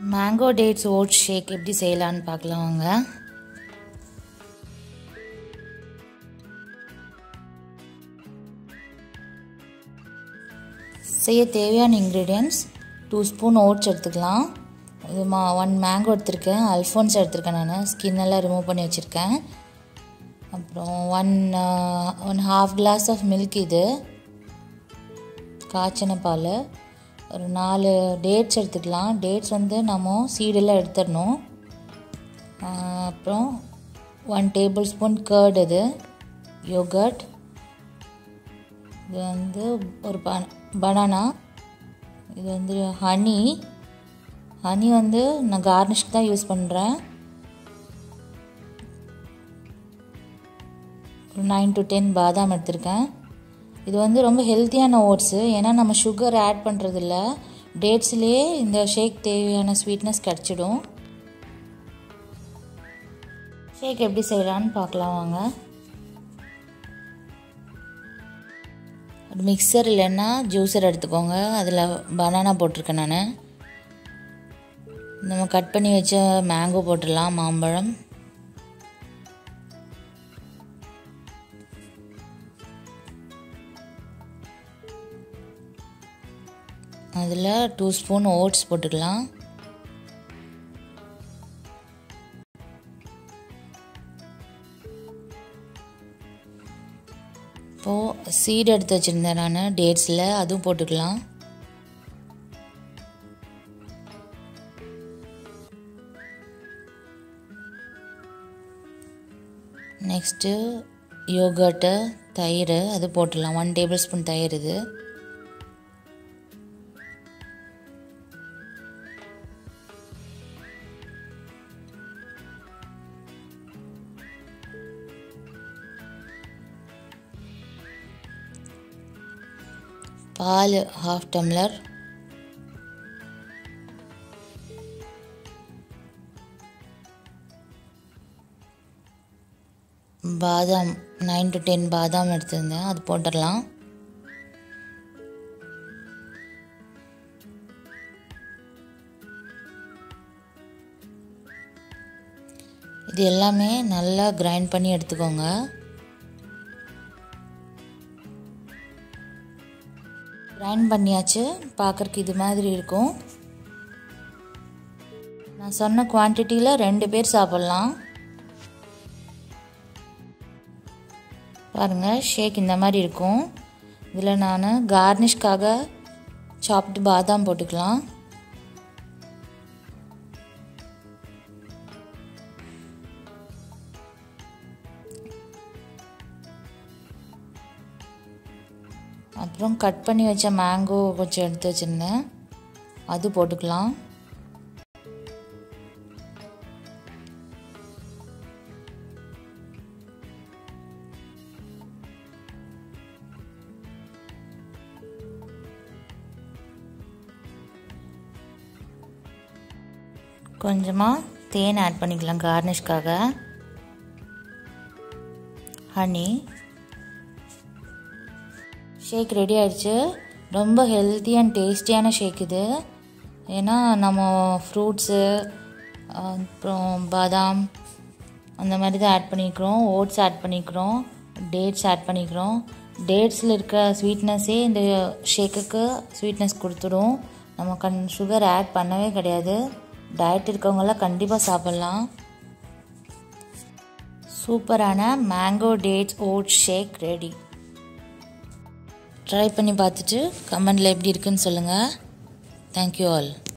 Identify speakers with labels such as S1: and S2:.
S1: mango dates vote ஷேக் எப்படி செய்யலான்னு பார்க்கலாம் வாங்க செய்ய தேவையான இன்க்ரீடியன்ட்ஸ் டூ ஸ்பூன் ஓட்ஸ் எடுத்துக்கலாம் இது மா ஒன் மேங்கோ எடுத்திருக்கேன் அல்ஃபோன்ஸ் எடுத்திருக்கேன் நான் ஸ்கின் எல்லாம் ரிமூவ் பண்ணி வச்சுருக்கேன் அப்புறம் one one half glass of milk இது காய்ச்சின பால் ஒரு நாலு டேட்ஸ் எடுத்துக்கலாம் டேட்ஸ் வந்து நம்ம சீடெல்லாம் எடுத்துடணும் அப்புறம் ஒன் டேபிள் ஸ்பூன் கர்ட் இது யோகர்ட் இது வந்து ஒரு பனானா இது வந்து ஹனி ஹனி வந்து நான் கார்னிஷ்க்கு தான் யூஸ் பண்ணுறேன் ஒரு நைன் டு டென் பாதாம் எடுத்திருக்கேன் இது வந்து ரொம்ப ஹெல்த்தியான ஓட்ஸு ஏன்னா நம்ம சுகர் ஆட் பண்ணுறதில்ல டேட்ஸ்லேயே இந்த ஷேக் தேவையான ஸ்வீட்னஸ் கிடச்சிடும் ஷேக் எப்படி செய்யலான்னு பார்க்கலாம் வாங்க மிக்சர் இல்லைன்னா ஜூஸர் எடுத்துக்கோங்க அதில் பனானா போட்டிருக்கேன் நான் நம்ம கட் பண்ணி வச்ச மேங்கோ போட்டுடலாம் மாம்பழம் அதில் டூ ஸ்பூன் ஓட்ஸ் போட்டுக்கலாம் இப்போது சீடு எடுத்து வச்சுருந்தேன் நான் டேட்ஸில் அதுவும் போட்டுக்கலாம் நெக்ஸ்ட்டு யோகர்ட்டு தயிர் அது போட்டுடலாம் ஒன் டேபிள் ஸ்பூன் தயிர் இது பால் ஹாஃப் டம்ளர் பாதாம் நைன் டு டென் பாதாம் எடுத்திருந்தேன் அது போட்டுடலாம் இது எல்லாமே நல்லா கிரைண்ட் பண்ணி எடுத்துக்கோங்க கிரைண்ட் பண்ணியாச்சு பார்க்குறக்கு இது மாதிரி இருக்கும் நான் சொன்ன குவான்டிட்டியில் ரெண்டு பேர் சாப்பிட்லாம் பாருங்கள் ஷேக் இந்த மாதிரி இருக்கும் இதில் நான் கார்னிஷ்காக சாப்டு பாதாம் போட்டுக்கலாம் அப்புறம் கட் பண்ணி வச்ச மேங்கோ கொஞ்சம் எடுத்து வச்சுருந்தேன் அது போட்டுக்கலாம் கொஞ்சமாக தேன் ஆட் பண்ணிக்கலாம் கார்னிஷ்காக ஹனி ஷேக் ரெடி ஆயிடுச்சு ரொம்ப ஹெல்த்தி அண்ட் டேஸ்டியான ஷேக் இது ஏன்னா நம்ம ஃப்ரூட்ஸு அப்புறம் பாதாம் அந்த மாதிரி தான் ஆட் பண்ணிக்கிறோம் ஓட்ஸ் ஆட் பண்ணிக்கிறோம் டேட்ஸ் ஆட் பண்ணிக்கிறோம் டேட்ஸில் இருக்க ஸ்வீட்னஸ்ஸே இந்த ஷேக்குக்கு ஸ்வீட்னஸ் கொடுத்துடும் நம்ம கண் சுகர் ஆட் பண்ணவே கிடையாது டயட் இருக்கவங்களாம் கண்டிப்பாக சாப்பிட்லாம் சூப்பரான mango dates oats shake ready try பண்ணி பார்த்துட்டு கமெண்டில் எப்படி இருக்குன்னு சொல்லுங்கள் தேங்க்யூ ஆல்